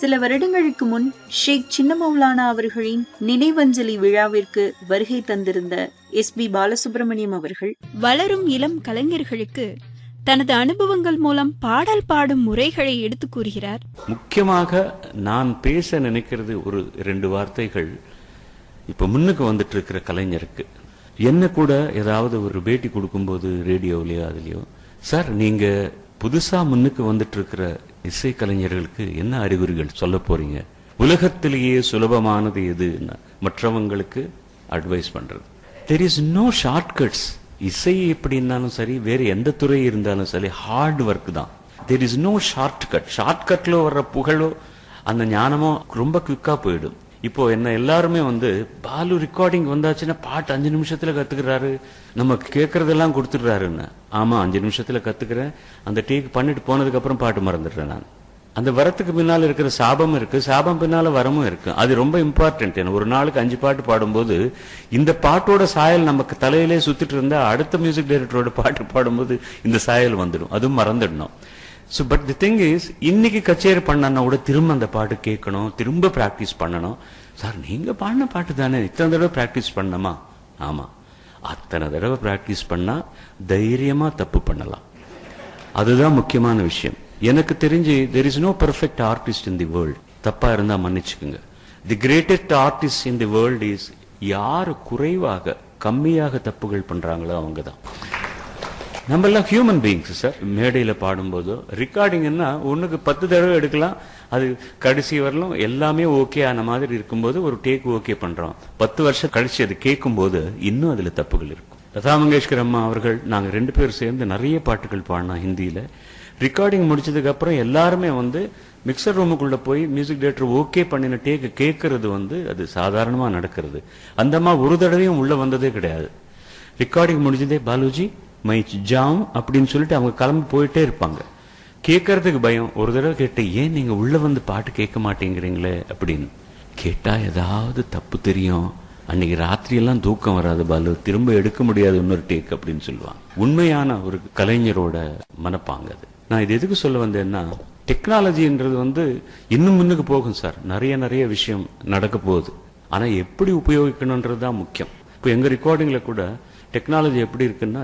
சில வருடங்களுக்கு முன் ஷேக் சின்ன மௌலானா அவர்களின் நினைவஞ்சலி விழாவிற்கு வருகை தந்திருந்த எஸ் பி பாலசுப்ரமணியம் அவர்கள் வளரும் இளம் கலைஞர்களுக்கு தனது அனுபவங்கள் மூலம் பாடல் பாடும் முறைகளை எடுத்து கூறுகிறார் முக்கியமாக நான் பேச நினைக்கிறது ஒரு ரெண்டு வார்த்தைகள் இப்ப முன்னுக்கு வந்துட்டு இருக்கிற கலைஞருக்கு என்ன கூட ஏதாவது ஒரு பேட்டி கொடுக்கும்போது ரேடியோவிலயோ அதுலயோ சார் நீங்க புதுசா முன்னுக்கு வந்துட்டு இருக்கிற இசை கலைஞர்களுக்கு என்ன அறிகுறிகள் சொல்ல போறீங்க உலகத்திலேயே சுலபமானது எதுன்னா மற்றவங்களுக்கு அட்வைஸ் பண்றது தெர் இஸ் நோ ஷார்ட்கட்ஸ் இசை எப்படி இருந்தாலும் சரி வேற எந்த துறை இருந்தாலும் சரி ஹார்ட் ஒர்க் தான் தெர் இஸ் நோ ஷார்ட்கட் ஷார்ட்கட்ல வர்ற புகழோ அந்த ஞானமோ ரொம்ப குவிக்கா போயிடும் இப்போ என்ன எல்லாருமே வந்து பாலு ரெக்கார்டிங் வந்தாச்சுன்னா பாட்டு அஞ்சு நிமிஷத்துல கத்துக்கிறாரு நம்ம கேட்கறதெல்லாம் கொடுத்துடுறாருன்னு ஆமா அஞ்சு நிமிஷத்துல கத்துக்கிறேன் அந்த டேக் பண்ணிட்டு போனதுக்கு அப்புறம் பாட்டு மறந்துடுறேன் நான் அந்த வரத்துக்கு பின்னால இருக்கிற சாபம் இருக்கு சாபம் பின்னால வரமும் இருக்கு அது ரொம்ப இம்பார்ட்டன்ட் ஒரு நாளுக்கு அஞ்சு பாட்டு பாடும்போது இந்த பாட்டோட சாயல் நமக்கு தலையிலே சுத்திட்டு இருந்தா அடுத்த மியூசிக் டைரக்டரோட பாட்டு பாடும்போது இந்த சாயல் வந்துடும் அதுவும் மறந்துடணும் so but the thing is இன்னைக்கு கச்சேரி பண்ணனா கூட திரும்ப அந்த பாட்டு கேட்கணும் திரும்ப பிராக்டிஸ் பண்ணணும் சார் நீங்க பாடின பாட்டு தானே இத்தனை தடவை பிராக்டிஸ் பண்ணணுமா ஆமா அத்தனை தடவை பிராக்டிஸ் பண்ணா தைரியமா தப்பு பண்ணலாம் அதுதான் முக்கியமான விஷயம் எனக்கு தெரிஞ்சு there is no perfect artist in the world தப்பா இருந்தா மன்னிச்சுக்குங்க the greatest artist in the world is யாரு குறைவாக கம்மியாக தப்புகள் பண்றாங்களோ அவங்க தான் நம்ம எல்லாம் ஹியூமன் பீயிங்ஸ் சார் மேடையில பாடும்போதோ ரெக்கார்டிங்னா ஒண்ணுக்கு பத்து தடவை எடுக்கலாம் அது கடைசி வரலும் எல்லாமே ஓகே ஆன மாதிரி இருக்கும்போது ஒரு டேக் ஓகே பண்றோம் பத்து வருஷம் கழிச்சு அது கேட்கும்போது இன்னும் அதுல தப்புகள் இருக்கும் லதா மங்கேஷ்கர் அம்மா அவர்கள் நாங்க ரெண்டு பேரும் சேர்ந்து நிறைய பாட்டுகள் பாடினோம் ஹிந்தியில ரெக்கார்டிங் முடிச்சதுக்கு அப்புறம் எல்லாருமே வந்து மிக்சர் ரூமுக்குள்ள போய் மியூசிக் டைரக்டர் ஓகே பண்ணின டேக் கேட்கறது வந்து அது சாதாரணமா நடக்கிறது அந்த அம்மா ஒரு தடவையும் உள்ள வந்ததே கிடையாது ரெக்கார்டிங் முடிஞ்சதே பாலுஜி மை ஜாம் அப்படின்னு சொல்லிட்டு அவங்க கிளம்பி போயிட்டே இருப்பாங்க கேட்கறதுக்கு பயம் ஒரு தடவை கேட்டு ஏன் நீங்க உள்ள வந்து பாட்டு கேட்க மாட்டேங்கிறீங்களே அப்படின்னு கேட்டா ஏதாவது தப்பு தெரியும் அன்னைக்கு ராத்திரி எல்லாம் தூக்கம் வராது பாலு திரும்ப எடுக்க முடியாது இன்னொரு டேக் அப்படின்னு சொல்லுவாங்க உண்மையான ஒரு கலைஞரோட மனப்பாங்க அது நான் இது எதுக்கு சொல்ல வந்தேன்னா டெக்னாலஜின்றது வந்து இன்னும் முன்னுக்கு போகும் சார் நிறைய நிறைய விஷயம் நடக்க போகுது ஆனா எப்படி உபயோகிக்கணும்ன்றது தான் முக்கியம் இப்போ எங்க ரெக்கார்டிங்ல கூட டெக்னாலஜி எப்படி இருக்குன்னா